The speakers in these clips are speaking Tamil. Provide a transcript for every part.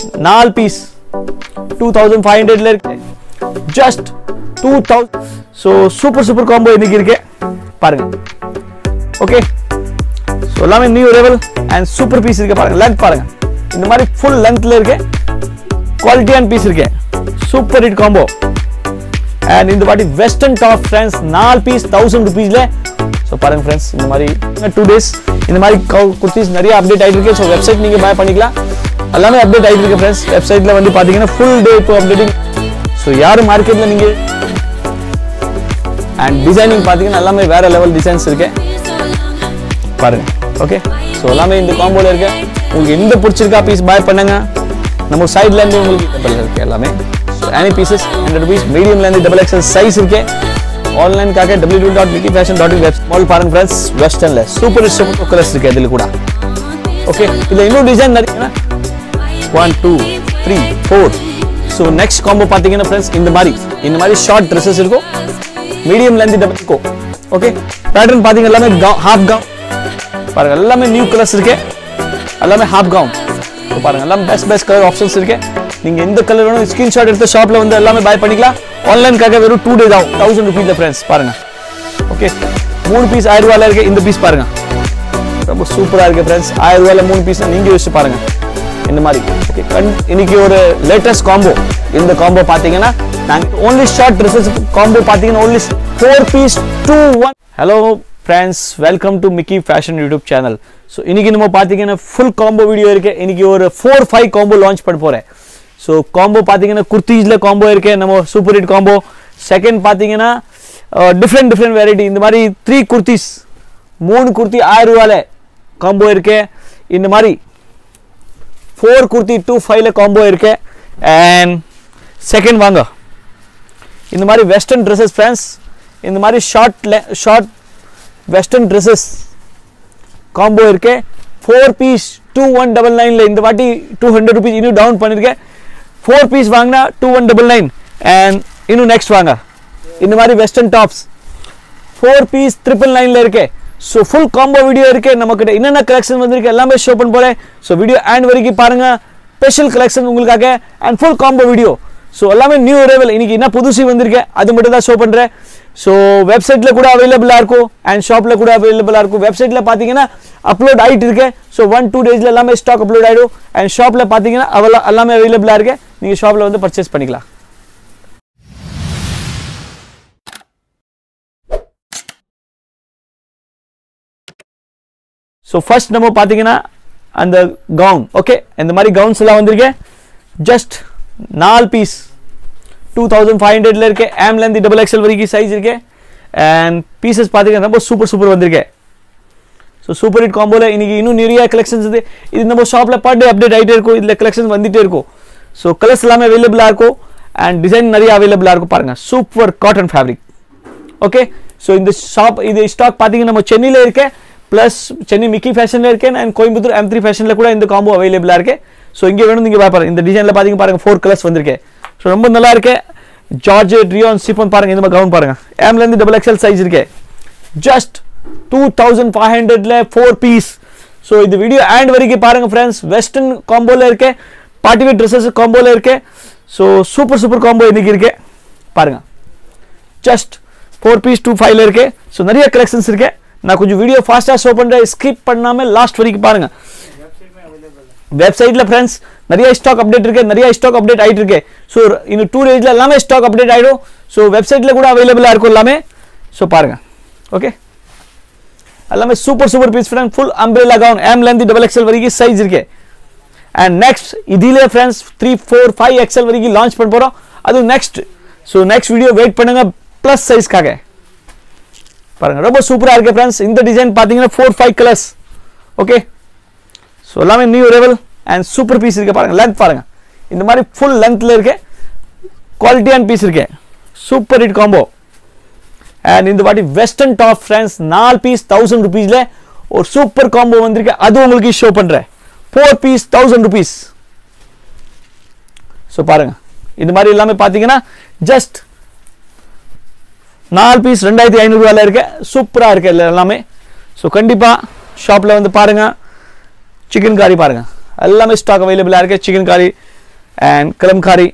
நாலு பீஸ் டூ தௌசண்ட் ஃபைவ் ஹண்ட்ரட்ல இருக்கு just two thousand so super super combo இன்னைக்கு இருக்கு பாருங்க ஓகே ஸோ எல்லாமே new level and super piece இருக்கு பாருங்க லென்த் பாருங்க இந்த மாதிரி ஃபுல் லென்த்ல இருக்கு குவாலிட்டியான பீஸ் இருக்கு சூப்பர் ஹிட் காம்போ அண்ட் இந்த வாட்டி வெஸ்டர்ன் டாப் ஃப்ரெண்ட்ஸ் நாலு பீஸ் தௌசண்ட் ருபீஸ்ல ஸோ பாருங்க ஃப்ரெண்ட்ஸ் இந்த மாதிரி டூ டேஸ் இந்த மாதிரி குர்த்திஸ் நிறைய அப்டேட் ஆகிட்டு இருக்கு ஸோ வெப்சைட் நீங்கள் பை பண்ணிக்கலாம் எல்லாமே அப்டேட் ஆகிட்டு இருக்கு ஃப்ரெண்ட்ஸ் வெப்சைட்ல வந்து பார்த்தீங்கன்னா ஃபுல் டே இப்போ அப்டேட்டிங் ஸோ யார் மார்க்கெட்டில் நீங்கள் அண்ட் டிசைனிங் பார்த்தீங்கன்னா எல்லாமே வேற லெவல் டிசைன்ஸ் இருக்கு பாருங்க ஓகே ஸோ எல்லாமே இந்த காம்போல இருக்கு உங்களுக்கு எந்த பிடிச்சிருக்கா பீஸ் பை பண்ணுங்க நம்ம சைட்ல இருந்து உங்களுக்கு available இருக்கு எல்லாமே so any pieces hundred rupees மீடியம்ல இருந்து டபுள் எக்ஸல் சைஸ் இருக்கு ஆன்லைன்காக W W dot Mickey fashion dot web mall பாருங்க ஃப்ரெண்ட்ஸ் வெஸ்டர்ன்ல சூப்பர் சூப்பர் கலர்ஸ் இருக்கு இதில் கூட ஓகே இதில் இன்னும் டிசைன் நிறைய one two three four so next combo பார்த்தீங்கன்னா ஃப்ரெண்ட்ஸ் இந்த மாதிரி இந்த மாதிரி ஷார்ட் ட்ரெஸ்ஸஸ் இருக்கும் மீடியம் லென்த் டபுள் இருக்கும் ஓகே பேட்டர்ன் பார்த்தீங்க எல்லாமே ஹாஃப் கவுன் பாருங்க எல்லாமே நியூ கலர்ஸ் இருக்கு எல்லாமே ஹாஃப் கவுன் பாருங்க எல்லாம் பெஸ்ட் பெஸ்ட் கலர் ஆப்ஷன்ஸ் இருக்கு நீங்க எந்த கலர் வேணும் ஸ்கிரீன்ஷாட் எடுத்து ஷாப்ல வந்து எல்லாமே பை பண்ணிக்கலாம் ஆன்லைனுக்காக வெறும் டூ டேஸ் ஆகும் தௌசண்ட் ருபீஸ் ஃப்ரெண்ட்ஸ் பாருங்க ஓகே மூணு பீஸ் ஆயிரம் ரூபாயில இருக்கு இந்த பீஸ் பாருங்க ரொம்ப சூப்பரா இருக்கு ஃப்ரெண்ட்ஸ் ஆயிரம் ரூபாயில மூணு பீஸ் நீங்க யோசிச்சு பாருங்க இந்த மாதிரி ஓகே இன்னைக்கு ஒரு லேட்டஸ்ட் காம்போ இந்த காம்போ பாத்தீங்கன்னா நாங்க ஓன்லி ஷார்ட் ட்ரெஸ்ஸஸ் காம்போ பாத்தீங்கன்னா only four piece two one hello friends welcome to Mickey fashion YouTube channel so இன்னைக்கு நம்ம பார்த்தீங்கன்னா ஃபுல் காம்போ வீடியோ இருக்கு இன்னைக்கு ஒரு ஃபோர் ஃபைவ் காம்போ லான்ச் பண்ண போறேன் ஸோ காம்போ பார்த்தீங்கன்னா குர்த்தீஸில் காம்போ இருக்கு நம்ம சூப்பர் ஹிட் காம்போ செகண்ட் பார்த்தீங்கன்னா டிஃப்ரெண்ட் டிஃப்ரெண்ட் வெரைட்டி இந்த மாதிரி த்ரீ குர்த்திஸ் மூணு குர்த்தி ஆயிரம் ரூபாயில காம்போ இருக்கு இந்த மாதிரி ஃபோர் குர்த்தி டூ ஃபைவ்ல காம்போ இருக்கு அண்ட் செகண்ட் வாங்க இந்த மாதிரி வெஸ்டர்ன் ட்ரெஸ்ஸஸ் ஃப்ரெண்ட்ஸ் இந்த மாதிரி short short western dresses combo இருக்கு four piece two one double நைனில் இந்த வாட்டி டூ ஹண்ட்ரட் ருபீஸ் இன்னும் டவுன் பண்ணியிருக்கேன் ஃபோர் பீஸ் வாங்கினா two one double nine and இன்னும் நெக்ஸ்ட் வாங்க இந்த மாதிரி western tops four piece triple நைனில் இருக்கு ஸோ ஃபுல் காம்போ வீடியோ இருக்கு நம்மக்கிட்ட என்னென்ன கலெக்ஷன் வந்திருக்கு எல்லாமே ஷோ பண்ண போகிறேன் ஸோ வீடியோ ஆண்ட் வரைக்கும் பாருங்க ஸ்பெஷல் கலெக்ஷன் உங்களுக்காக and full combo video so எல்லாமே நியூ அரைவல் இன்னைக்கு என்ன புதுசு வந்திருக்கு அது மட்டும் தான் ஷோ பண்ணுறேன் ஸோ வெப்சைட்டில் கூட அவைலபிளாக இருக்கும் அண்ட் ஷாப்பில் கூட அவைலபிளாக இருக்கும் வெப்சைட்டில் பார்த்தீங்கன்னா அப்லோட் ஆகிட்டு இருக்கு ஸோ ஒன் டூ டேஸில் எல்லாமே ஸ்டாக் அப்லோட் ஆகிடும் அண்ட் ஷாப்பில் பார்த்தீங்கன்னா அவெல்லாம் எல்லாமே அவைலபிளாக இருக்கு நீங்கள் ஷாப்பில் வந்து பர்ச்சேஸ் பண்ணிக்கலாம் ஸோ ஃபர்ஸ்ட் நம்ம பார்த்தீங்கன்னா அந்த கவுன் ஓகே இந்த மாதிரி கவுன்ஸ் எல்லாம் வந்திருக்கு ஜஸ்ட் நாலு பீஸ் டூ தௌசண்ட் ஃபைவ் ஹண்ட்ரட்ல இருக்கு ஆம்லேருந்து டபுள் எக்ஸல் வரைக்கும் சைஸ் இருக்கு அண்ட் பீசஸ் பார்த்தீங்கன்னா ரொம்ப சூப்பர் சூப்பர் வந்திருக்கு ஸோ சூப்பர் ஹிட் காம்போவில் இன்னைக்கு இன்னும் நிறைய கலெக்ஷன்ஸ் இது இது நம்ம ஷாப்பில் பர் டே அப்டேட் ஆகிட்டே இருக்கும் இதில் கலெக்ஷன்ஸ் வந்துட்டே இருக்கும் ஸோ கலர்ஸ் எல்லாமே அவைலபிளாக இருக்கும் அண்ட் டிசைன் நிறைய அவைலபிளாக இருக்கும் பாருங்க super cotton fabric okay so இந்த ஷாப் இது ஸ்டாக் பார்த்தீங்கன்னா நம்ம சென்னையில் இருக்கு ப்ளஸ் சென்னை மிக்கி ஃபேஷனில் இருக்கேன் அண்ட் கோயம்புத்தூர் எம் த்ரீ ஃபேஷனில் கூட இந்த காம்போ அவைலபிளாக இருக்கு ஸோ இங்கே வேணும் நீங்கள் பாருங்க இந்த டிசைனில் பார்த்தீங்க பாருங்க ஃபோர் கலர்ஸ் வந்திருக்கு ஸோ ரொம்ப நல்லா இருக்கு ஜார்ஜ் ட்ரியான் சிஃபன் பாருங்க இந்த மாதிரி கவுன் பாருங்க எம்லேருந்து டபுள் எக்ஸல் சைஸ் இருக்கு ஜஸ்ட் டூ தௌசண்ட் ஃபைவ் ஹண்ட்ரட்ல ஃபோர் பீஸ் ஸோ இது வீடியோ ஆண்ட் வரைக்கும் பாருங்க ஃப்ரெண்ட்ஸ் வெஸ்டர்ன் காம்போவில் இருக்கு பார்ட்டி வேர் ட்ரெஸ்ஸஸ் காம்போவில் இருக்கு ஸோ சூப்பர் சூப்பர் காம்போ இன்னைக்கு இருக்கு பாருங்க ஜஸ்ட் ஃபோர் பீஸ் டூ ஃபைவ்ல இருக்கு ஸோ நிறைய கலெக்ஷன்ஸ் இருக்கு நான் கொஞ்சம் வீடியோ ஃபாஸ்ட்டாக ஷோ பண்ணுறேன் ஸ்கிப் பண்ணாமல் லாஸ்ட் வரைக்கும் பாருங்க வெப்சைட்ல ஃப்ரெண்ட்ஸ் நிறைய ஸ்டாக் அப்டேட் இருக்கு நிறைய ஸ்டாக் அப்டேட் ஆயிட்டு இருக்கு ஸோ இன்னும் டூ டேஸ்ல எல்லாமே ஸ்டாக் அப்டேட் ஆயிடும் ஸோ வெப்சைட்ல கூட அவைலபிளாக இருக்கும் எல்லாமே ஸோ பாருங்க ஓகே எல்லாமே super super piece friend full umbrella gown எம்லேருந்து டபுள் எக்ஸல் வரைக்கும் சைஸ் இருக்கு அண்ட் நெக்ஸ்ட் இதிலே friends three four five XL வரைக்கும் லான்ச் பண்ண போகிறோம் அது next so next video wait பண்ணுங்க ப்ளஸ் சைஸ்க்காக பாருங்க ரொம்ப சூப்பராக இருக்கு ஃப்ரெண்ட்ஸ் இந்த டிசைன் பார்த்தீங்கன்னா four five colours okay so எல்லாமே new level and super piece இருக்கு பாருங்க லென்த் பாருங்க இந்த மாதிரி ஃபுல் லென்த்தில் இருக்கு குவாலிட்டியான பீஸ் இருக்கு சூப்பர் ஹிட் காம்போ அண்ட் இந்த வாட்டி வெஸ்டர்ன் டாப் ஃப்ரெண்ட்ஸ் நாலு பீஸ் தௌசண்ட் ருபீஸில் ஒரு சூப்பர் காம்போ வந்திருக்கு அது உங்களுக்கு ஷோ பண்ணுறேன் four piece thousand rupees so பாருங்க இது மாதிரி எல்லாமே பார்த்தீங்கன்னா ஜஸ்ட் நாலு பீஸ் ரெண்டாயிரத்தி ஐநூறுரூவால இருக்கு சூப்பராக இருக்கு இல்லை எல்லாமே ஸோ கண்டிப்பாக ஷாப்பில் வந்து பாருங்க சிக்கன் காரி பாருங்க எல்லாமே ஸ்டாக் அவைலபிளாக இருக்கு chikankari and kalamkari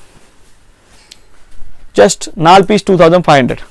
just நாலு piece two thousand five hundred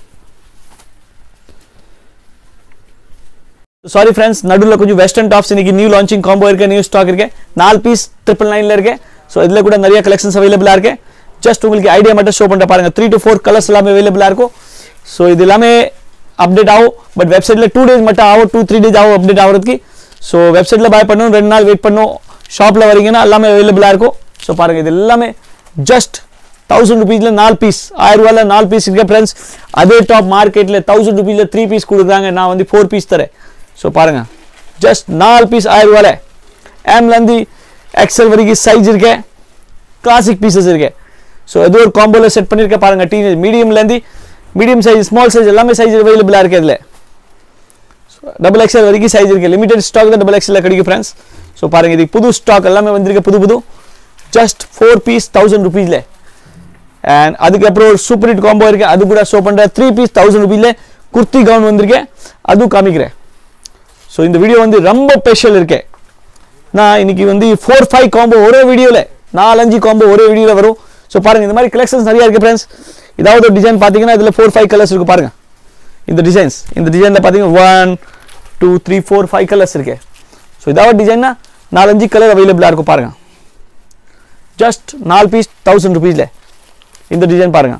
sari friends நடுவில் கொஞ்சம் வெஸ்டர்ன் டாப்ஸ் இன்னைக்கு நியூ லான்ச்சிங் காம்போ இருக்கு நியூ ஸ்டாக் இருக்கு நாலு பீஸ் ட்ரிபிள் நைன்ல இருக்கு ஸோ இதில் கூட நிறைய கலெக்ஷன்ஸ் அவைலபிளாக இருக்கு ஜஸ்ட் உங்களுக்கு ஐடியா மட்டும் ஷோ பண்ணிட்டு பாருங்க த்ரீ டு ஃபோர் கலர்ஸ் எல்லாமே அவைலபிளாக இருக்கும் ஸோ இது எல்லாமே அப்டேட் ஆகும் பட் வெப்சைட்டில் டூ டேஸ் மட்டும் ஆகும் டூ த்ரீ டேஸ் ஆகும் அப்டேட் ஆகிறதுக்கு ஸோ வெப்சைட்டில் பாய் பண்ணணும் ரெண்டு நாள் வெயிட் பண்ணணும் ஷாப்பில் வரீங்கன்னா எல்லாமே அவைலபிளாக இருக்கும் ஸோ பாருங்க இது எல்லாமே ஜஸ்ட் தௌசண்ட் ருபீஸில் நாலு பீஸ் ஆயிரம் ரூபாயில் நாலு பீஸ் இருக்கு ஃப்ரெண்ட்ஸ் அதே டாப் மார்க்கெட்டில் தௌசண்ட் ருபீஸில் த்ரீ பீஸ் கொடுக்குறாங்க நான் வந்து ஃபோர் பீஸ் தரேன் ஸோ பாருங்க ஜஸ்ட் நாலு பீஸ் ஆயிரம் ரூபாயில் எம்லேருந்து எக்ஸல் வரைக்கும் சைஸ் இருக்கேன் கிளாசிக் பீசஸ் இருக்கு ஸோ ஏதோ ஒரு காம்போவில் செட் பண்ணியிருக்கேன் பாருங்க டீனேஜ் மீடியம்லேருந்து மீடியம் சைஸ் ஸ்மால் சைஸ் எல்லாமே சைஸ் அவைலபிளாக இருக்குது இதில் டபுள் எக்ஸ்எல் வரைக்கும் சைஸ் இருக்குது லிமிடெட் ஸ்டாக் தான் டபுள் எக்ஸ்எல் கிடைக்கும் ஃப்ரெண்ட்ஸ் ஸோ பாருங்க இது புது ஸ்டாக் எல்லாமே வந்திருக்கு புது புது ஜஸ்ட் ஃபோர் பீஸ் தௌசண்ட் ருபீஸில் அண்ட் அதுக்கப்புறம் ஒரு சூப்பர் ஹிட் காம்போ இருக்கு அது கூட ஷோ பண்ணுற த்ரீ பீஸ் தௌசண்ட் ருபீஸில் குர்த்தி கவுன் வந்திருக்கேன் அதுவும் காமிக்கிறேன் ஸோ இந்த வீடியோ வந்து ரொம்ப ஸ்பெஷல் இருக்கு நான் இன்னைக்கு வந்து ஃபோர் ஃபைவ் காம்போ ஒரே வீடியோவில் நாலஞ்சு காம்போ ஒரே வீடியோவில் வரும் ஸோ பாருங்க இந்த மாதிரி கலெக்ஷன்ஸ் நிறைய இருக்கு ஃப்ரெண்ட்ஸ் ஏதாவது ஒரு டிசைன் பார்த்தீங்கன்னா இதில் ஃபோர் ஃபைவ் கலர்ஸ் இருக்கு பாருங்க இந்த டிசைன்ஸ் இந்த டிசைனில் பார்த்தீங்கன்னா one two three four five colours இருக்கு ஸோ ஏதாவது டிசைன்னா நாலஞ்சு கலர் அவைலபிளாக இருக்கும் பாருங்க ஜஸ்ட் நாலு பீஸ் தௌசண்ட் ருபீஸில் இந்த டிசைன் பாருங்க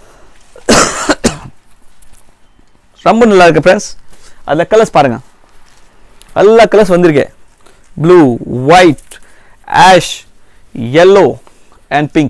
ரொம்ப நல்லா இருக்கு ஃப்ரெண்ட்ஸ் அதில் கலர்ஸ் பாருங்க எல்லா கலர்ஸ் வந்திருக்கு blue white ash yellow and pink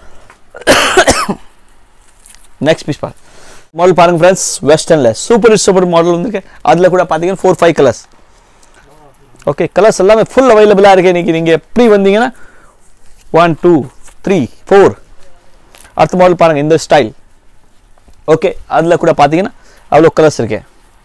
next piece பாருங்க மாடல் பாருங்க ஃப்ரெண்ட்ஸ் வெஸ்டர்னில் சூப்பர் சூப்பர் மாடல் வந்திருக்கு அதில் கூட பார்த்தீங்கன்னா four five colours okay colours எல்லாமே ஃபுல் அவைலபிளாக இருக்கு இன்னைக்கு நீங்கள் எப்படி வந்தீங்கன்னா ஒன் டூ த்ரீ ஃபோர் அடுத்த மாடல் பாருங்கள் இந்த ஸ்டைல் ஓகே அதில் கூட பார்த்தீங்கன்னா அவ்வளோ கலர்ஸ் இருக்கு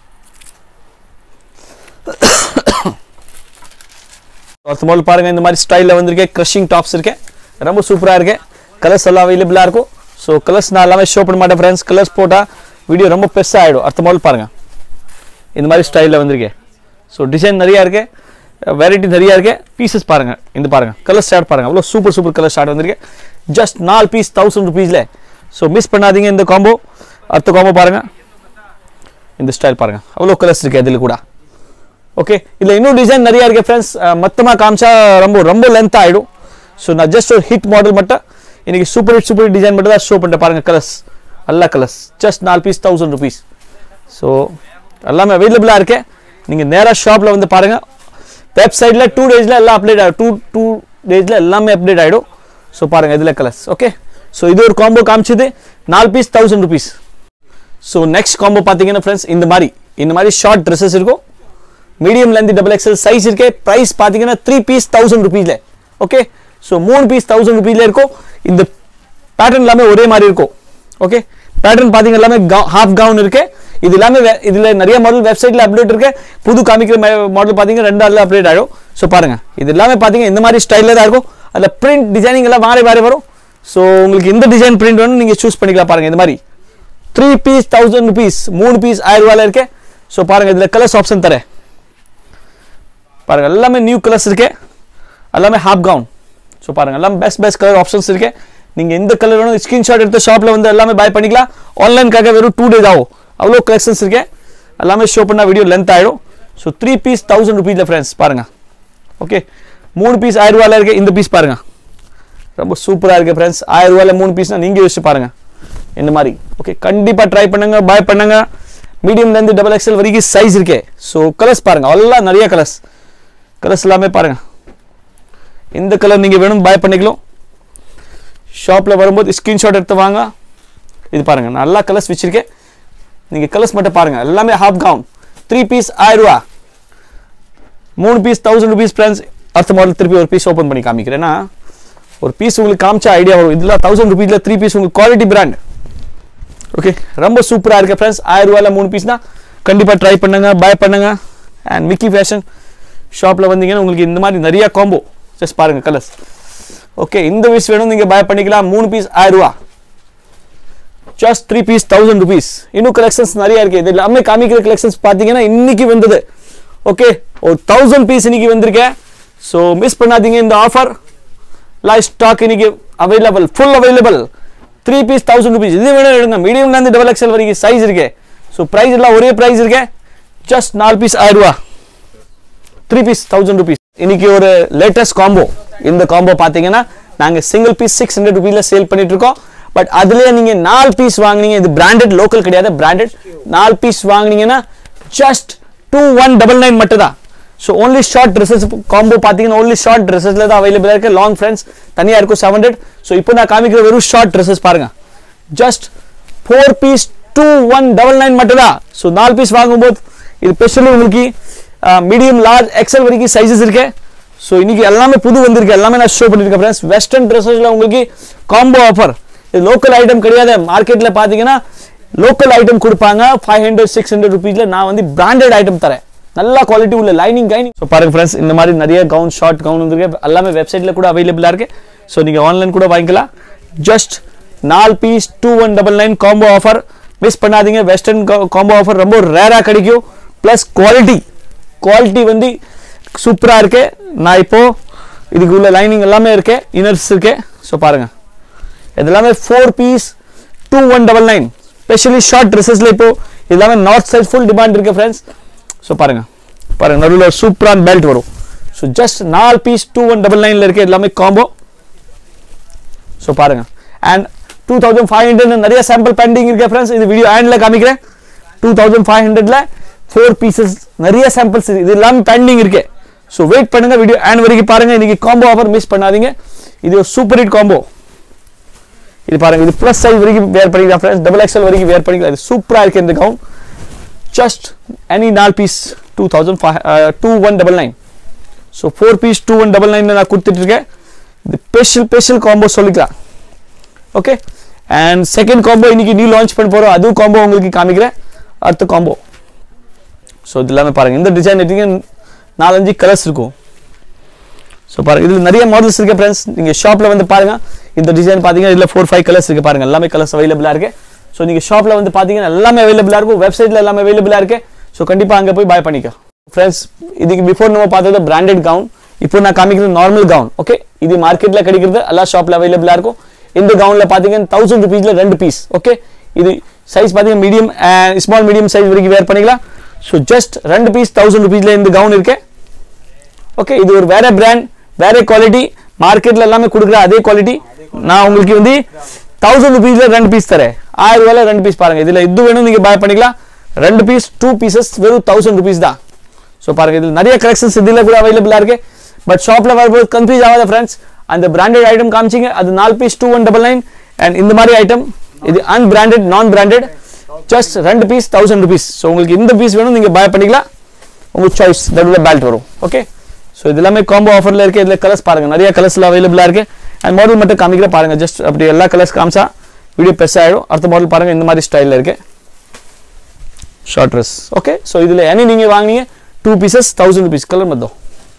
அடுத்த மாடல் பாருங்கள் இந்த மாதிரி ஸ்டைலில் வந்திருக்கேன் க்ரஷிங் டாப்ஸ் இருக்கேன் ரொம்ப சூப்பராக இருக்கு கலர்ஸ் எல்லாம் அவைலபிளாக இருக்கும் ஸோ கலர்ஸ் நான் எல்லாமே ஷோ பண்ண மாட்டேன் ஃப்ரெண்ட்ஸ் கலர்ஸ் போட்டால் வீடியோ ரொம்ப பெருசாக ஆகிடும் அடுத்த மாடல் பாருங்கள் இந்த மாதிரி ஸ்டைலில் வந்திருக்கேன் ஸோ டிசைன் நிறையா இருக்கு வெரைட்டி நிறையா இருக்கு பீசஸ் பாருங்க இந்த பாருங்க கலர் ஸ்டார்ட் பாருங்க அவ்வளோ சூப்பர் சூப்பர் கலர் ஸ்டார்ட் வந்திருக்கு ஜஸ்ட் நாலு பீஸ் தௌசண்ட் ருபீஸில் ஸோ மிஸ் பண்ணாதீங்க இந்த காம்போ அடுத்த காம்போ பாருங்க இந்த ஸ்டைல் பாருங்க அவ்வளோ கலர்ஸ் இருக்கு அதில் கூட ஓகே இதில் இன்னும் டிசைன் நிறையா இருக்கு ஃப்ரெண்ட்ஸ் மொத்தமாக காமிச்சா ரொம்ப ரொம்ப லென்த் ஆகிடும் ஸோ நான் ஜஸ்ட் ஒரு ஹிட் மாடல் மட்டும் இன்னைக்கு சூப்பர் ஹிட் சூப்பர் டிசைன் மட்டும் தான் ஷோ பண்ணிட்டேன் பாருங்க கலர்ஸ் எல்லா கலர்ஸ் ஜஸ்ட் நாலு பீஸ் தௌசண்ட் ருபீஸ் ஸோ எல்லாமே அவைலபிளாக இருக்கு நீங்கள் நேராக ஷாப்பில் வந்து பாருங்கள் வெப்சைட்டில் டூ டேஸில் எல்லாம் அப்டேட் ஆகிடும் டூ டூ டேஸில் எல்லாமே அப்டேட் ஆகிடும் ஸோ பாருங்கள் இதில் கலர்ஸ் ஓகே ஸோ இது ஒரு காம்போ காமிச்சது நாலு piece thousand rupees so next combo பார்த்தீங்கன்னா ஃப்ரெண்ட்ஸ் இந்த மாதிரி இந்த மாதிரி ஷார்ட் ட்ரெஸ்ஸஸ் இருக்கும் மீடியம்லேருந்து டபுள் எக்ஸல் சைஸ் இருக்கே ப்ரைஸ் பார்த்தீங்கன்னா த்ரீ பீஸ் தௌசண்ட் ருபீஸில் ஓகே ஸோ மூணு பீஸ் தௌசண்ட் ருபீஸில் இருக்கும் இந்த பேட்டர்ன் எல்லாமே ஒரே மாதிரி இருக்கும் ஓகே பேட்டர்ன் பார்த்தீங்க எல்லாமே ஹாஃப் கவுன் இருக்கு இது எல்லாமே வே- இதுல நிறைய மாடல் வெப்சைட்ல அப்டேட் இருக்கு புது காமிக்கிற மாடல் பார்த்தீங்கன்னா ரெண்டு நாளில் அப்டேட் ஆகிடும் ஸோ பாருங்க இது எல்லாமே பார்த்தீங்க இந்த மாதிரி ஸ்டைலில் தான் இருக்கும் அதில் பிரிண்ட் டிசைனிங் எல்லாம் மாறி மாறி வரும் ஸோ உங்களுக்கு எந்த டிசைன் பிரிண்ட் வேணும் நீங்கள் சூஸ் பண்ணிக்கலாம் பாருங்க இந்த மாதிரி த்ரீ பீஸ் தௌசண்ட் ருபீஸ் மூணு பீஸ் ஆயிரம் ரூபாயில் இருக்கு ஸோ பாருங்க இதில் கலர்ஸ் ஆப்ஷன் தரேன் பாருங்க எல்லாமே நியூ கலர்ஸ் இருக்கு எல்லாமே ஹாஃப் கவுன் ஸோ பாருங்க எல்லாம் பெஸ்ட் பெஸ்ட் கலர் ஆப்ஷன்ஸ் இருக்கு நீங்க எந்த கலர் வேணும் ஸ்கிரீன்ஷாட் எடுத்து ஷாப்ல வந்து எல்லாமே பை பண்ணிக்கலாம் ஆன்லைனுக்காக வெறும் டூ டேஸ் ஆகும் அவ்வளோ கலெக்ஷன்ஸ் இருக்கு எல்லாமே ஷோ பண்ணா வீடியோ லென்த் ஆயிடும் ஸோ த்ரீ பீஸ் தௌசண்ட் ருபீஸில் ஃப்ரெண்ட்ஸ் பாருங்க ஓகே மூணு பீஸ் ஆயிரம் ரூபாயில இருக்கு இந்த பீஸ் பாருங்க ரொம்ப சூப்பராக இருக்கு ஃப்ரெண்ட்ஸ் ஆயிரம் ரூபாயில மூணு பீஸ்னா நீங்க யோசிச்சு பாருங்க இந்த மாதிரி ஓகே கண்டிப்பா ட்ரை பண்ணுங்க பை பண்ணுங்க மீடியம்ல இருந்து டபுள் எக்ஸ்எல் வரைக்கும் சைஸ் இருக்கே ஸோ கலர்ஸ் பாருங்க எல்லாம் நிறைய கலர்ஸ் கலர்ஸ் எல்லாமே பாருங்க எந்த கலர் நீங்க வேணும் பை பண்ணிக்கலாம் ஷாப்ல வரும்போது ஸ்கிரீன்ஷாட் எடுத்து வாங்க இது பாருங்க நல்லா கலர்ஸ் வச்சிருக்கேன் நீங்க கலர்ஸ் மட்டும் பாருங்க எல்லாமே ஹாஃப் கவுன் த்ரீ பீஸ் ஆயிரம் ரூபா மூணு பீஸ் தௌசண்ட் ருபீஸ் ஃப்ரெண்ட்ஸ் அடுத்த மாடல் திருப்பி ஒரு பீஸ் ஓப்பன் பண்ணி காமிக்கிறேன்னா ஒரு பீஸ் உங்களுக்கு காமிச்சா ஐடியா வரும் இதில் தௌசண்ட் ருபீஸில் த்ரீ பீஸ் உங்களுக்கு குவாலிட்டி பிராண்ட் ஓகே ரொம்ப சூப்பராக இருக்கு ஃப்ரெண்ட்ஸ் ஆயிரம் ரூபாயில் மூணு பீஸ்னா கண்டிப்பாக ட்ரை பண்ணுங்க பை பண்ணுங்க அண்ட் மிக்கி ஃபேஷன் ஷாப்பில் வந்தீங்கன்னா உங்களுக்கு இந்த மாதிரி நிறைய காம்போ ஜஸ்ட் பாருங்க கலர்ஸ் ஓகே இந்த பீஸ் வேணும் நீங்கள் பை பண்ணிக்கலாம் மூணு பீஸ் ஆயிரம் ரூபா just three piece thousand rupees இன்னும் கலெக்ஷன்ஸ் நிறைய இருக்கு இது எல்லாமே காமிக்கிற கலெக்ஷன்ஸ் பார்த்தீங்கன்னா இன்னைக்கு வந்தது ஓகே ஒரு தௌசண்ட் பீஸ் இன்னைக்கு வந்திருக்கேன் ஸோ மிஸ் பண்ணாதீங்க இந்த ஆஃபர் லைவ் ஸ்டாக் இன்னைக்கு available full available three piece thousand rupees இது வேணும் எடுங்க மீடியம்லேருந்து டபுள் எக்ஸல் வரைக்கும் சைஸ் இருக்கு ஸோ ப்ரைஸ் எல்லாம் ஒரே ப்ரைஸ் இருக்கு ஜஸ்ட் நாலு பீஸ் ஆயிரம் ரூபா த்ரீ பீஸ் தௌசண்ட் ருபீஸ் இன்னைக்கு ஒரு லேட்டஸ்ட் காம்போ இந்த காம்போ பார்த்தீங்கன்னா நாங்கள் சிங்கிள் பீஸ் சிக்ஸ் ஹண்ட்ரட் ருபீஸில் சேல் பண்ணிட்டு இருக்கோம் பட் அதுலேயே நீங்கள் நாலு பீஸ் வாங்குனீங்க இது பிராண்டட் லோக்கல் கிடையாது பிராண்டட் நாலு பீஸ் வாங்குனீங்கன்னா just two one double nine மட்டும் தான் so only short dresses combo பார்த்தீங்கன்னா ஓன்லி ஷார்ட் ட்ரெஸ்ஸில் தான் அவைலபிளாக இருக்குது லாங் ஃப்ரெண்ட்ஸ் தனியாக இருக்கும் செவன் ஹண்ட்ரட் ஸோ இப்போ நான் காமிக்கிற வெறும் ஷார்ட் ட்ரெஸ்ஸஸ் பாருங்க just four piece two one double nine மட்டும் தான் ஸோ நாலு பீஸ் வாங்கும்போது இது ஸ்பெஷலி உங்களுக்கு மீடியம் லார்ஜ் எக்ஸல் வரைக்கும் சைஸஸ் இருக்கு ஸோ இன்னைக்கு எல்லாமே புது வந்திருக்கு எல்லாமே நான் ஷோ பண்ணியிருக்கேன் ஃப்ரெண்ட்ஸ் வெஸ்டர்ன் ட்ரெஸ்ஸஸில் உங்களுக்கு காம்போ ஆஃபர் இது லோக்கல் ஐட்டம் கிடையாது மார்க்கெட்டில் பார்த்தீங்கன்னா லோக்கல் ஐட்டம் கொடுப்பாங்க ஃபைவ் ஹண்ட்ரட் சிக்ஸ் ஹண்ட்ரட் ருபீஸில் நான் வந்து பிராண்டட் ஐட்டம் தரேன் நல்ல குவாலிட்டி உள்ள லைனிங் கைனிங் ஸோ பாருங்க ஃப்ரெண்ட்ஸ் இந்த மாதிரி நிறைய கவுன் ஷார்ட் கவுன் வந்துருக்கு எல்லாமே வெப்சைட்டில் கூட அவைலபிளாக இருக்கு ஸோ நீங்கள் ஆன்லைன் கூட வாங்கிக்கலாம் ஜஸ்ட் நாலு piece two one double nine combo offer miss பண்ணாதீங்க வெஸ்டர்ன் காம்போ ஆஃபர் ரொம்ப ரேராக கிடைக்கும் ப்ளஸ் குவாலிட்டி குவாலிட்டி வந்து சூப்பராக இருக்கு நான் இப்போ இதுக்கு உள்ள லைனிங் எல்லாமே இருக்கு இன்னர்ஸ் இருக்கு ஸோ பாருங்க இது எல்லாமே four piece two one double nine specially short ட்ரெஸ்ஸஸில் இப்போ இது எல்லாமே நார்த் சைட் ஃபுல் டிமாண்ட் இருக்கு ஃப்ரெண்ட்ஸ் ஸோ பாருங்க பாருங்க நடுவில் சூப்பரான பெல்ட் வரும் ஸோ ஜஸ்ட் நாலு பீஸ் டூ ஒன் டபுள் நைனில் இருக்கு எல்லாமே காம்போ ஸோ பாருங்க and two thousand five hundred நிறைய சாம்பிள் பெண்டிங் இருக்கு ஃப்ரெண்ட்ஸ் இது வீடியோ ஹேண்டில் காமிக்கிறேன் டூ தௌசண்ட் ஃபைவ் ஹண்ட்ரட்ல ஃபோர் பீசஸ் நிறைய சாம்பிள்ஸ் இது எல்லாமே பெண்டிங் இருக்கு ஸோ வெயிட் பண்ணுங்க வீடியோ ஹேண்ட் வரைக்கும் பாருங்க இன்னைக்கு காம்போ ஆஃபர் மிஸ் பண்ணாதீங்க இது ஒரு சூப்பர் ஹிட் காம்போ இது பாருங்க இது ப்ளஸ் சைஸ் வரைக்கும் வேர் பண்ணிக்கலாம் ஃப்ரெண்ட்ஸ் டபுள் எக்ஸ்எல் வரைக்கும் வேர் பண்ணிக்கலாம் இது சூப்பராக இருக்கு இந்த கவுன் ஜஸ்ட் எனி நாலு piece two thousand five two one double nine so four piece two one double nine நான் கொடுத்துட்டு இருக்கேன் இது ஸ்பெஷல் ஸ்பெஷல் காம்போ சொல்லிக்கலாம் ஓகே அண்ட் செகண்ட் காம்போ இன்னைக்கு நியூ லான்ச் பண்ண போகிறோம் அதுவும் காம்போ உங்களுக்கு காமிக்கிறேன் அடுத்த காம்போ ஸோ இது எல்லாமே பாருங்கள் இந்த டிசைன் எடுத்தீங்க நாலஞ்சு கலர்ஸ் இருக்கும் ஸோ பாருங்க இதில் நிறைய மாடல்ஸ் இருக்கு ஃப்ரெண்ட்ஸ் நீங்கள் ஷாப்பில் வந்து பாருங்க இந்த டிசைன் பார்த்தீங்கன்னா இதில் ஃபோர் ஃபைவ் கலர்ஸ் இருக்கு பாருங்க எல்லாமே கலர்ஸ் அவைலபிளாக இருக்கு ஸோ நீங்கள் ஷாப்பில் வந்து பார்த்தீங்கன்னா எல்லாமே அவைலபிளாக இருக்கும் வெப்சைட்டில் எல்லாமே அவைலபிளாக இருக்கு ஸோ கண்டிப்பாக அங்கே போய் பாய் பண்ணிக்க ஃப்ரெண்ட்ஸ் இதுக்கு பிஃபோர் நம்ம பார்த்தது பிராண்டட் கவுன் இப்போ நான் காமிக்கிறது நார்மல் கவுன் ஓகே இது மார்க்கெட்டில் கிடைக்கிறது எல்லா ஷாப்பில் அவைலபிளாக இருக்கும் இந்த கவுனில் பார்த்தீங்கன்னா தௌசண்ட் ருபீஸில் ரெண்டு பீஸ் ஓகே இது சைஸ் பார்த்தீங்கன்னா மீடியம் ஸ்மால் மீடியம் சைஸ் வரைக்கும் வேர் பண்ணிக்கலாம் ஸோ ஜஸ்ட் ரெண்டு பீஸ் தௌசண்ட் ருபீஸில் இந்த கவுன் இருக்கு ஓகே இது ஒரு வேற பிராண்ட் வேற குவாலிட்டி மார்க்கெட்ல எல்லாமே கொடுக்குற அதே குவாலிட்டி நான் உங்களுக்கு வந்து தௌசண்ட் ருபீஸ்ல ரெண்டு பீஸ் தரேன் ஆயிரம் ரூபாயில ரெண்டு பீஸ் பாருங்க இதுல இது வேணும் நீங்க பை பண்ணிக்கலாம் ரெண்டு பீஸ் டூ பீசஸ் வெறும் தௌசண்ட் ருபீஸ் தான் ஸோ பாருங்க இதில் நிறைய கலெக்ஷன்ஸ் இதில் கூட அவைலபிளாக இருக்கு பட் ஷாப்பில் வரும்போது கன்ஃபியூஸ் ஆகாத ஃப்ரெண்ட்ஸ் அந்த பிராண்டட் ஐட்டம் காமிச்சிங்க அது நாலு piece two one double nine and இந்த மாதிரி ஐட்டம் இது அன்பிராண்டட் நான் பிராண்டட் ஜஸ்ட் ரெண்டு பீஸ் தௌசண்ட் ருபீஸ் ஸோ உங்களுக்கு இந்த பீஸ் வேணும் நீங்கள் பை பண்ணிக்கலாம் உங்கள் சாய்ஸ் நடுவில் பேல்ட் வரும் ஓகே ஸோ இது எல்லாமே காம்போ ஆஃபரில் இருக்குது இதில் கலர்ஸ் பாருங்கள் நிறைய கலர்ஸில் அவைலபிளாக இருக்குது அண்ட் மாடல் மட்டும் காமிக்கிற பாருங்கள் ஜஸ்ட் அப்படி எல்லா கலர்ஸ் காமிச்சா வீடியோ பெருசாக ஆகிடும் அடுத்த மாடல் பாருங்கள் இந்த மாதிரி ஸ்டைலில் இருக்குது ஷார்ட் ட்ரெஸ் ஓகே ஸோ இதில் எனி நீங்கள் வாங்கினீங்க two pieces thousand rupees colour மத்தம்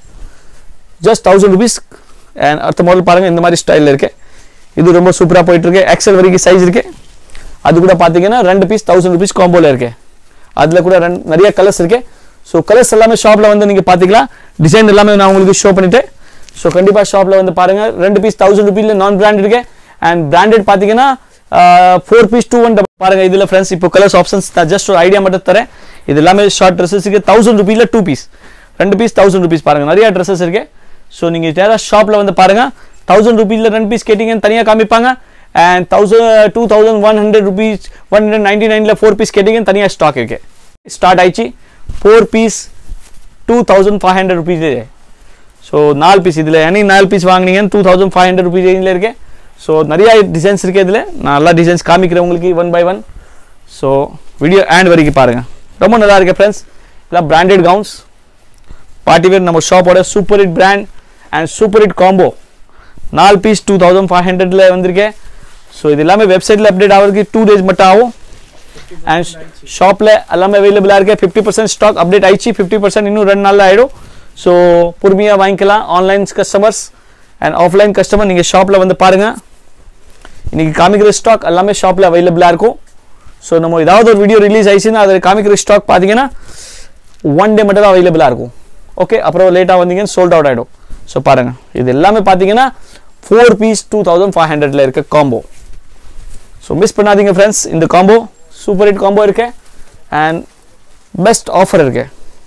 ஜஸ்ட் தௌசண்ட் ருபீஸ் அண்ட் அடுத்த மாடல் பாருங்கள் இந்த மாதிரி ஸ்டைலில் இருக்குது இது ரொம்ப சூப்பராக போயிட்டுருக்கு எக்ஸல் வரைக்கும் சைஸ் இருக்குது அது கூட பார்த்தீங்கன்னா ரெண்டு பீஸ் தௌசண்ட் ருபீஸ் காம்போவில் இருக்குது அதில் கூட ரெண்டு நிறைய கலர்ஸ் இருக்குது ஸோ கலர்ஸ் எல்லாமே ஷாப்பில் வந்து நீங்கள் பார்த்துக்கலாம் டிசைன் எல்லாமே நான் உங்களுக்கு ஷோ பண்ணிட்டேன் ஸோ கண்டிப்பாக ஷாப்பில் வந்து பாருங்கள் ரெண்டு பீஸ் தௌசண்ட் ருபீஸில் நான் பிராண்ட் இருக்கு அண்ட் பிராண்டட் பார்த்தீங்கன்னா ஃபோர் பீஸ் டூ ஒன் பாருங்க இதில் ஃப்ரெண்ட்ஸ் இப்போ கலர்ஸ் ஆப்ஷன்ஸ் நான் ஜஸ்ட் ஒரு ஐடியா மட்டும் தரேன் இது எல்லாமே ஷார்ட் ட்ரெஸ்ஸஸுக்கு தௌசண்ட் ருபீஸில் டூ பீஸ் ரெண்டு பீஸ் தௌசண்ட் ருபீஸ் பாருங்கள் நிறைய ட்ரெஸ்ஸஸ் இருக்கு ஸோ நீங்கள் நேராக ஷாப்பில் வந்து பாருங்கள் தௌசண்ட் ருபீஸில் ரெண்டு பீஸ் கேட்டிங்கன்னு தனியாக காமிப்பாங்க and thousand two thousand one hundred rupees one hundred ninety நைனில் ஃபோர் பீஸ் கேட்டிங்கன்னு தனியாக ஸ்டாக் இருக்கு ஸ்டார்ட் ஆயிடுச்சு four piece two thousand five hundred rupees so நாலு பீஸ் இதில் எனி நாலு பீஸ் வாங்கினீங்கன்னு two thousand five hundred rupees ரேஞ்சில் இருக்கு ஸோ நிறைய டிசைன்ஸ் இருக்குது இதில் நான் எல்லா டிசைன்ஸ் காமிக்கிறேன் உங்களுக்கு one by one so video end வரைக்கும் பாருங்கள் ரொம்ப நல்லா இருக்கு ஃப்ரெண்ட்ஸ் எல்லாம் பிராண்டட் கவுன்ஸ் பார்ட்டி வேர் நம்ம ஷாப்போட super hit brand and super hit combo நாலு பீஸ் டூ தௌசண்ட் ஃபைவ் ஹண்ட்ரட்ல வந்திருக்கேன் ஸோ இது எல்லாமே வெப்சைட்டில் அப்டேட் ஆகிறதுக்கு டூ டேஸ் மட்டும் ஆகும் அண்ட் ஷாப்பில் எல்லாமே அவைலபிளாக இருக்கு ஃபிஃப்டி பர்சன்ட் ஸ்டாக் அப்டேட் ஆயிடுச்சு ஃபிஃப்டி பர்சன்ட் இன்னும் ரெண்டு நாளில் ஆகிடும் ஸோ பொறுமையாக வாங்கிக்கலாம் online customers and offline customer நீங்கள் ஷாப்பில் வந்து பாருங்கள் இன்றைக்கி காமிக்கிற ஸ்டாக் எல்லாமே ஷாப்பில் அவைலபிளாக இருக்கும் ஸோ நம்ம ஏதாவது ஒரு வீடியோ ரிலீஸ் ஆயிடுச்சுன்னா அது காமிக்கிற ஸ்டாக் பார்த்தீங்கன்னா ஒன் டே மட்டும் தான் அவைலபிளாக இருக்கும் ஓகே அப்புறம் லேட்டாக வந்தீங்கன்னா சோல்ட் அவுட் ஆகிடும் ஸோ பாருங்கள் இது எல்லாமே பார்த்தீங்கன்னா four piece two thousand five ஹண்ட்ரட்ல இருக்க காம்போ ஸோ மிஸ் பண்ணாதீங்க ஃப்ரெண்ட்ஸ் இந்த காம்போ சூப்பர் ஹிட் காம்போ இருக்கு அண்ட் பெஸ்ட் ஆஃபர் இருக்கு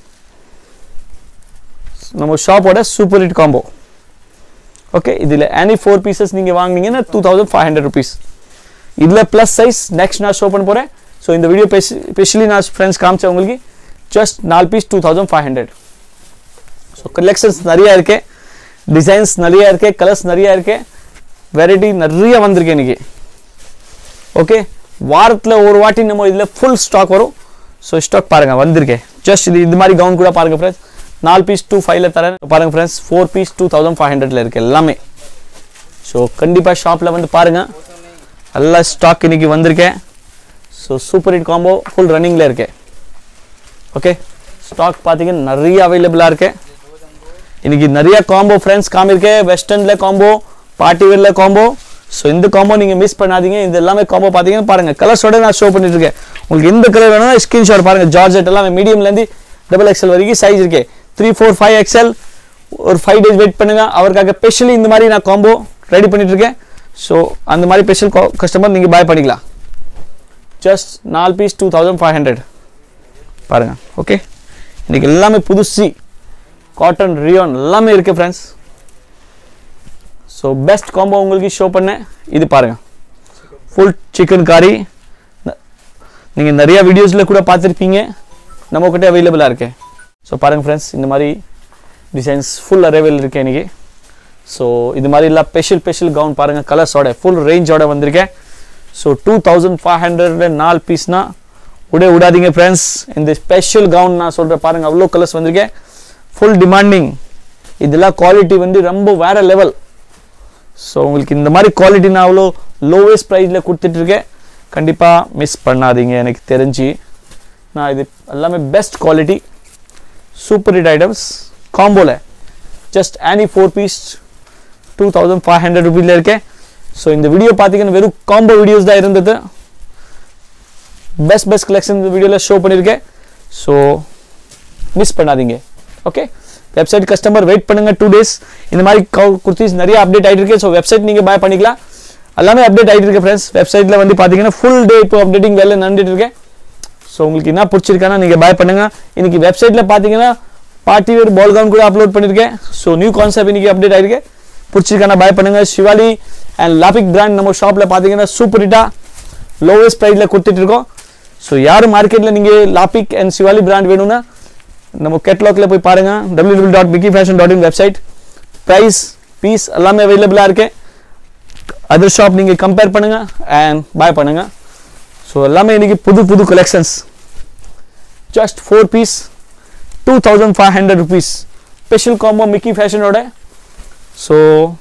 நம்ம ஷாப்போட சூப்பர் ஹிட் காம்போ ஓகே இதில் எனி ஃபோர் பீசஸ் நீங்கள் வாங்குனீங்கன்னா two thousand five hundred rupees இதில் ப்ளஸ் சைஸ் நெக்ஸ்ட் நான் ஷோ பண்ண போகிறேன் ஸோ இந்த வீடியோ ஸ்பெஷலி நான் ஃப்ரெண்ட்ஸ் காமிச்சேன் உங்களுக்கு ஜஸ்ட் நாலு piece two thousand five hundred so collections நிறையா இருக்கு டிசைன்ஸ் நிறையா இருக்கு கலர்ஸ் நிறையா இருக்கு வெரைட்டி நிறைய வந்திருக்கு இன்னைக்கு ஓகே வாரத்தில் ஒரு வாட்டி நம்ம இதில் ஃபுல் ஸ்டாக் வரும் ஸோ ஸ்டாக் பாருங்கள் வந்திருக்கேன் ஜஸ்ட் இது இது மாதிரி கவுன் கூட பாருங்கள் ஃப்ரெண்ட்ஸ் நாலு பீஸ் டூ ஃபைவ்ல தரேன் பாருங்கள் friends four piece two thousand five ஹண்ட்ரட்ல இருக்குது எல்லாமே ஸோ கண்டிப்பாக ஷாப்பில் வந்து பாருங்கள் எல்லா ஸ்டாக் இன்னைக்கு வந்திருக்கேன் so super hit combo full ரன்னிங்கில் இருக்கு ஓகே ஸ்டாக் பார்த்தீங்கன்னா நிறைய அவைலபிளாக இருக்கு இன்னைக்கு நிறைய காம்போ ஃப்ரெண்ட்ஸ் காமிருக்கேன் வெஸ்டர்னில் காம்போ பார்ட்டி வேரில் காம்போ ஸோ இந்த காம்போ நீங்கள் மிஸ் பண்ணாதீங்க இது எல்லாமே காம்போ பார்த்தீங்கன்னா பாருங்கள் கலர்ஸோட நான் ஷோ பண்ணிட்டு இருக்கேன் உங்களுக்கு எந்த கலர் வேணும்னா ஸ்க்ரீன்ஷாட் பாருங்கள் ஜார்ஜெட் எல்லாமே மீடியம்லேருந்து டபுள் எக்ஸ்எல் வரைக்கும் சைஸ் இருக்கு த்ரீ ஃபோர் ஃபைவ் எக்ஸ்எல் ஒரு ஃபைவ் டேஸ் வெயிட் பண்ணுங்க அவருக்காக ஸ்பெஷலி இந்த மாதிரி நான் காம்போ ரெடி பண்ணிட்டு இருக்கேன் ஸோ அந்த மாதிரி ஸ்பெஷல் கஸ்டமர் நீங்கள் பாய் பண்ணிக்கலாம் ஜஸ்ட் நாலு piece two thousand five hundred பாருங்கள் ஓகே இன்றைக்கி எல்லாமே புதுசு காட்டன் ரியோன் எல்லாமே இருக்குது ஃப்ரெண்ட்ஸ் ஸோ பெஸ்ட் காம்போ உங்களுக்கு ஷோ பண்ணேன் இது பாருங்கள் ஃபுல் சிக்கன் காரி நீங்கள் நிறைய வீடியோஸில் கூட பார்த்துருப்பீங்க நம்மக்கிட்ட அவைலபிளாக இருக்கு ஸோ பாருங்கள் ஃப்ரெண்ட்ஸ் இந்த மாதிரி டிசைன்ஸ் ஃபுல் அரைவல் இருக்கு இன்னைக்கு ஸோ இது மாதிரி எல்லாம் ஸ்பெஷல் ஸ்பெஷல் கவுன் பாருங்கள் கலர்ஸோட ஃபுல் ரேஞ்சோட வந்திருக்கேன் ஸோ டூ தௌசண்ட் ஃபைவ் ஹண்ட்ரட்ல நாலு பீஸ்னா விட விடாதீங்க ஃப்ரெண்ட்ஸ் இந்த ஸ்பெஷல் கவுன் நான் சொல்கிறேன் பாருங்கள் அவ்வளோ கலர்ஸ் வந்திருக்கேன் ஃபுல் டிமாண்டிங் இதெல்லாம் குவாலிட்டி வந்து ரொம்ப வேற லெவல் ஸோ உங்களுக்கு இந்த மாதிரி குவாலிட்டி நான் அவ்வளோ லோவஸ்ட் ப்ரைஸில் கொடுத்துட்ருக்கேன் கண்டிப்பாக மிஸ் பண்ணாதீங்க எனக்கு தெரிஞ்சு நான் இது எல்லாமே best quality super hit items காம்போவில் just any four piece two thousand five hundred ருபீஸில் இருக்கேன் ஸோ இந்த வீடியோ பார்த்தீங்கன்னா வெறும் காம்போ வீடியோஸ் தான் இருந்தது பெஸ்ட் பெஸ்ட் கலெக்ஷன் இந்த வீடியோவில் ஷோ பண்ணியிருக்கேன் ஸோ மிஸ் பண்ணாதீங்க ஓகே வெப்சைட் கஸ்டமர் வெயிட் பண்ணுங்கள் டூ டேஸ் இந்த மாதிரி குர்த்திஸ் நிறைய அப்டேட் ஆகிட்டு இருக்கு ஸோ வெப்சைட் நீங்கள் பை பண்ணிக்கலாம் எல்லாமே அப்டேட் ஆகிட்டு இருக்கு ஃப்ரெண்ட்ஸ் வெப்சைட்டில் வந்து பார்த்தீங்கன்னா ஃபுல் டே இப்போ அப்டேட்டிங் வேலை நடந்துட்டு இருக்கேன் ஸோ உங்களுக்கு என்ன பிடிச்சிருக்கானா நீங்கள் பை பண்ணுங்க இன்னைக்கு வெப்சைட்டில் பார்த்தீங்கன்னா பார்ட்டி வேர் பால் கவுன் கூட அப்லோட் பண்ணியிருக்கேன் ஸோ நியூ கான்செப்ட் இன்னைக்கு அப்டேட் ஆயிருக்கு பிடிச்சிருக்கானா பை பண்ணுங்க சிவாலி அண்ட் லாபிக் பிராண்ட் நம்ம ஷாப்பில் பார்த்தீங்கன்னா சூப்பர் ஹிட்டாக லோவஸ்ட் ப்ரைஸில் கொடுத்துட்டு இருக்கோம் ஸோ யார் மார்க்கெட்டில் நீங்கள் லாபிக் அண்ட் சிவாலி பிராண்ட் வேணும்னா நம்ம கேட்லாக்ல போய் பாருங்க W W dot Mickey fashion dot in website price piece எல்லாமே அவைலபிளாக இருக்கு அதர் ஷாப் நீங்கள் கம்பேர் பண்ணுங்க அண்ட் பாய் பண்ணுங்க ஸோ எல்லாமே இன்னைக்கு புது புது collections just four piece two thousand five hundred rupees special combo Mickey ஃபேஷனோட ஸோ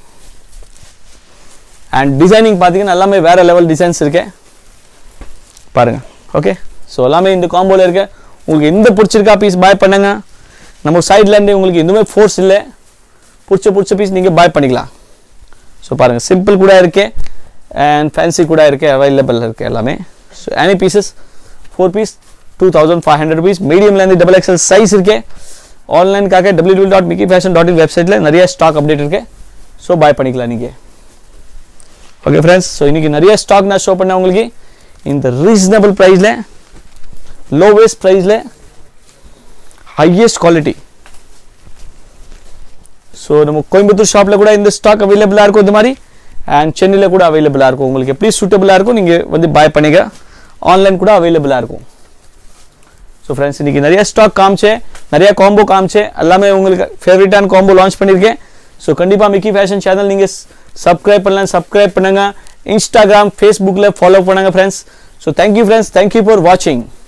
அண்ட் டிசைனிங் பார்த்தீங்கன்னா எல்லாமே வேறு லெவல் டிசைன்ஸ் இருக்கு பாருங்க ஓகே ஸோ எல்லாமே இந்த காம்போவில் இருக்கு உங்களுக்கு எந்த பிடிச்சிருக்கா பீஸ் பாய் பண்ணுங்க நம்ம சைட்லேருந்து உங்களுக்கு எதுவுமே ஃபோர்ஸ் இல்லை பிடிச்ச பிடிச்ச பீஸ் நீங்கள் பாய் பண்ணிக்கலாம் ஸோ பாருங்கள் சிம்பிள் கூட இருக்கு அண்ட் ஃபேன்சி கூட இருக்கு அவைலபிள் இருக்கு எல்லாமே so any pieces four piece two thousand five hundred rupees மீடியம்லேருந்து டபுள் எக்ஸல் சைஸ் இருக்கு ஆன்லைனுக்காக W W dot Mickey fashion dot in வெப்சைட்டில் நிறைய ஸ்டாக் அப்டேட் இருக்கு ஸோ பாய் பண்ணிக்கலாம் நீங்கள் ஓகே ஃப்ரெண்ட்ஸ் ஸோ இன்றைக்கி நிறைய ஸ்டாக் நான் ஷோ பண்ணேன் உங்களுக்கு இந்த ரீசனபிள் ப்ரைஸில் லோவஸ்ட் ப்ரைஸில் ஹையஸ்ட் குவாலிட்டி ஸோ நம்ம கோயம்புத்தூர் ஷாப்பில் கூட இந்த ஸ்டாக் அவைலபிளாக இருக்கும் இந்த மாதிரி அண்ட் சென்னையில் கூட அவைலபிளாக இருக்கும் உங்களுக்கு எப்படி சூட்டபிளாக இருக்கும் நீங்கள் வந்து பாய் பண்ணிக்க ஆன்லைன் கூட அவைலபிளாக இருக்கும் ஸோ ஃப்ரெண்ட்ஸ் இன்றைக்கி நிறைய ஸ்டாக் காமிச்சேன் நிறைய காம்போ காமிச்சேன் எல்லாமே உங்களுக்கு ஃபேவரட்டான காம்போ லான்ச் பண்ணியிருக்கேன் ஸோ கண்டிப்பாக மிக்கி ஃபேஷன் சேனல் நீங்கள் சப்ஸ்கிரைப் பண்ணலாம் சப்ஸ்கிரைப் பண்ணுங்கள் இன்ஸ்டாகிராம் ஃபேஸ்புக்கில் ஃபாலோ பண்ணுங்கள் friends so thank you friends thank you for வாட்சிங்